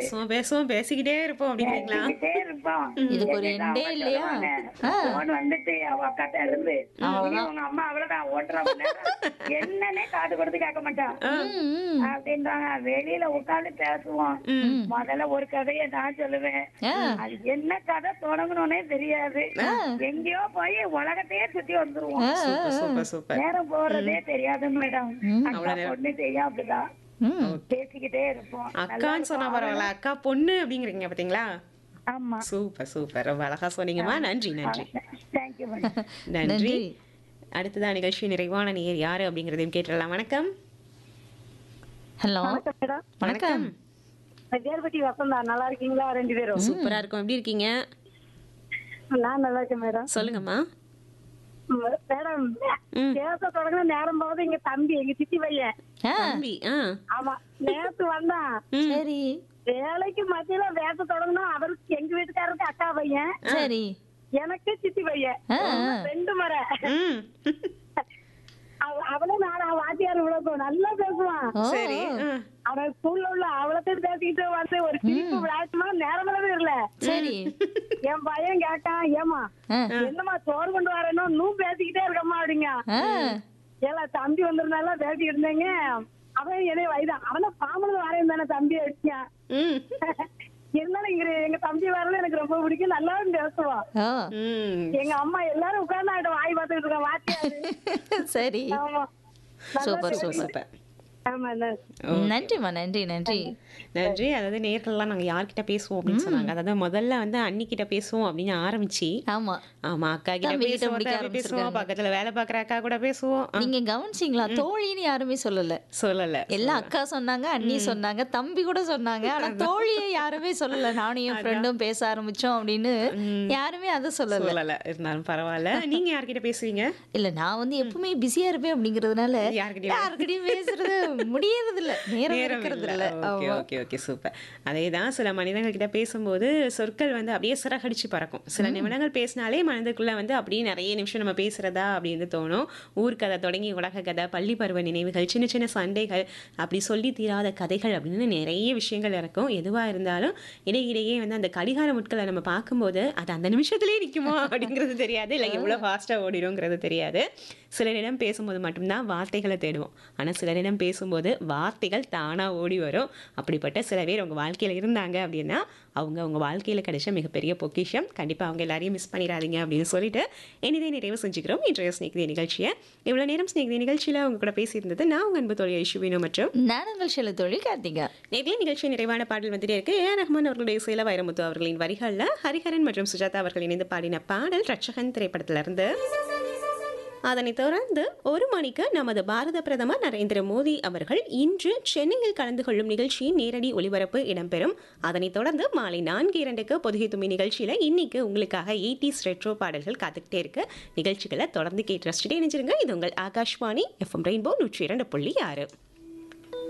பேசுவோம் பேசுவோம் பேசிக்கிட்டே இருப்போம் அப்படிங்கிறீங்களா பேசிக்கிட்டே இருப்போம் இதுக்கு ஒரு என்னடா எண்டே அவங்க இல்லையா? சொல்லுவாங்க. ஆ. போன் வந்துட்டு அவ அக்காட்ட இருந்து இனி உங்க அம்மா அவ்வளவுதான் ஒன்றரை மணி நேரம் என்னன்னே காது கொடுத்து கேட்க மாட்டான் ம், அப்படின்றாங்க வெளியில உட்கார்ந்து பேசுவோம் முதல்ல ஒரு கதையை நான் சொல்லுவேன் ஆ. அது என்ன கதை தொடங்கணும்னே தெரியாது எங்கேயோ போய் உலகத்தையே சுத்தி வந்துருவோம் சூப்பர் சூப்பர் சூப்பர் நேரம் போறதே தெரியாது மேடம் அக்கா பொண்ணு தெரியும் அப்படிதான் ம். பேசிக்கிட்டே இருப்போம் அக்கான்னு சொன்னா பரவாயில்ல அக்கா பொண்ணு அப்படிங்கிறீங்க பாத்தீங்களா ஆமா சூப்பர் சூப்பர் ரொம்ப அழகா சொன்னீங்கம்மா நன்றி நன்றி தேங்க்யூ மேடம் நன்றி நன்றி. அடுத்ததா நிகழ்ச்சி நிறைவான நேர் யாரு அப்படிங்கறதையும் கேட்டுடலாம் வணக்கம் ஹலோ மேடம் வணக்கம் பேர்பட்டி வசந்தா நல்லா இருக்கீங்களா ரெண்டு பேரும் சூப்பரா இருக்கும் எப்படி இருக்கீங்க நான் நல்லா இருக்கேன் மேடம் சொல்லுங்கம்மா மேடம் ம். பேச தொடங்கின நேரம் போது எங்க தம்பி எங்க சித்தி பையன் ஆ, தம்பி ஆ ஆமா நேத்து வந்தான் சரி வேலைக்கு மத்தியில பேச தொடங்கினா அவருக்கு எங்க வீட்டுக்காரருக்கு அக்கா பையன் சரி எனக்கு சித்தி பையன் ஆ, ஆ. ரெண்டு முறை ம் அவ- அவளும் நான் வாத்தியார் விளக்கம் நல்லா பேசுவான் ஓ, சரி ஆ. அவன் ஸ்கூல்ல உள்ள அவளத்தையும் பேசிக்கிட்டு வந்து ஒரு சிரிப்பு விளையாட்டுமா நேரமே இல்ல சரி என் பையன் கேட்டான் ஏமா ஆ, என்னம்மா சோறு கொண்டு வரேனோ நூ பேசிக்கிட்டே இருக்கம்மா அப்படிங்க ஆ, ஏல தம்பி வந்திருந்தால பேசிக்கிட்டு இருந்தேங்க அவன் என்னைய வயதான் அவன பாமல வரேன் தானே தம்பி அடிச்சான் ம் இருந்தாலும் இங்க எங்க தம்பி வரல எனக்கு ரொம்ப பிடிக்கும் நல்லா பேசுவான் ஓ, ம் எங்க அம்மா எல்லாரும் உட்கார்ந்து அவட்ட வாய் பார்த்துக்கிட்டு இருக்க வாத்தியாரு சரி ஆமா சூப்பர் சூப்பர் சூப்பர் ஆமா என்ன நன்றிம்மா நன்றி நன்றி நன்றி அதாவது நேர்கள்லாம் நாங்க யார்கிட்ட பேசுவோம் அப்படின்னு சொன்னாங்க அதாவது முதல்ல வந்து அண்ணி கிட்ட பேசுவோம் அப்படின்னு ஆரம்பிச்சு ஆமா ஆமா அக்கா கிட்ட தம்பி கிட்ட பேசுவோம் முடிக்க தம்பி பேசுவோம் ஆரம்பிச்சிருக்காங்க. பக்கத்துல வேலை பாக்குற அக்கா கூட பேசுவோம் ஆ, நீங்க கவனிச்சீங்களா தோழின்னு யாருமே சொல்லல சொல்லல எல்லாம் அக்கா சொன்னாங்க அண்ணி சொன்னாங்க தம்பி கூட சொன்னாங்க ஆனா தோழியை யாருமே சொல்லல நானும் என் ஃப்ரெண்டும் பேச ஆரம்பிச்சோம் அப்படின்னு யாருமே அதை சொல்லல சொல்லல இருந்தாலும் பரவாயில்ல நீங்க யார்கிட்ட பேசுவீங்க இல்ல நான் வந்து எப்பவுமே பிஸியா இருப்பேன் அப்படிங்கறதுனால யார்கிட்டயும் யாருக்கிட்டையும் பேசுறது முடியறது இல்ல நேரம் நேரம் இருக்கிறது இல்ல இல்ல ஓகே ஆமா. ஓகே ஓகே சூப்பர் அதே தான் சில மனிதர்கள் கிட்ட பேசும்போது சொற்கள் வந்து அப்படியே சிறகடிச்சு பறக்கும் சில நிமிடங்கள் பேசினாலே மனதுக்குள்ள வந்து அப்படியே நிறைய நிமிஷம் நம்ம பேசுறதா அப்படின்னு தோணும் ஊர்க்கதை தொடங்கி உலக கதை பள்ளி பருவ நினைவுகள் சின்ன சின்ன சண்டைகள் அப்படி சொல்லி தீராத கதைகள் அப்படின்னு நிறைய விஷயங்கள் இருக்கும் எதுவா இருந்தாலும் இடையிடையே வந்து அந்த கடிகார முட்களை நம்ம பார்க்கும்போது அது அந்த நிமிஷத்துலயே நிக்குமா அப்படிங்கிறது தெரியாது இல்லை எவ்வளோ ஃபாஸ்ட்டாக ஓடிடுங்கிறது தெரியாது சிலரிடம் பேசும்போது மட்டும்தான் வார்த்தைகளை தேடுவோம் ஆனால் சிலரிடம் பேசும்போது வார்த்தைகள் தானாக ஓடி வரும் அப்படிப்பட்ட சில பேர் உங்கள் வாழ்க்கையில் இருந்தாங்க அப்படின்னா அவங்க உங்கள் வாழ்க்கையில் கிடைச்ச மிகப்பெரிய பொக்கிஷம் கண்டிப்பாக அவங்க எல்லாரையும் மிஸ் பண்ணிடாதீங்க அப்படின்னு சொல்லிட்டு இனிதே நிறைவு செஞ்சுக்கிறோம் இன்றைய ஸ்நேகிதி நிகழ்ச்சியை இவ்வளோ நேரம் ஸ்நேகிதி நிகழ்ச்சியில் அவங்க கூட பேசியிருந்தது நான் உங்கள் அன்பு தோழி ஐஷுவினோ மற்றும் நான் உங்கள் செல்ல தோழி கார்த்திகா நேரில் நிகழ்ச்சி நிறைவான பாடல் வந்துட்டே இருக்கு ஏ ஆர் ரஹ்மான் அவர்களுடைய சேல வைரமுத்து அவர்களின் வரிகளில் ஹரிஹரன் மற்றும் சுஜாதா அவர்கள் இணைந்து பாடின பாடல் ரட்சகன் திரைப்படத்திலிருந்து அதனைத் தொடர்ந்து ஒரு மணிக்கு நமது பாரத பிரதமர் நரேந்திர மோடி அவர்கள் இன்று சென்னையில் கலந்து கொள்ளும் நிகழ்ச்சியின் நேரடி ஒளிபரப்பு இடம்பெறும் அதனைத் தொடர்ந்து மாலை நான்கு இரண்டுக்கு பொதுகை தும்மி நிகழ்ச்சியில இன்னைக்கு உங்களுக்காக எயிட்டிஸ் ரெட்ரோ பாடல்கள் காத்துக்கிட்டே இருக்கு நிகழ்ச்சிகளை தொடர்ந்து கேட்டு ரசிச்சுட்டே நினைச்சிருங்க இது உங்கள் ஆகாஷ்வாணி எஃப்எம் ரெயின்போ நூற்றி இரண்டு புள்ளி ஆறு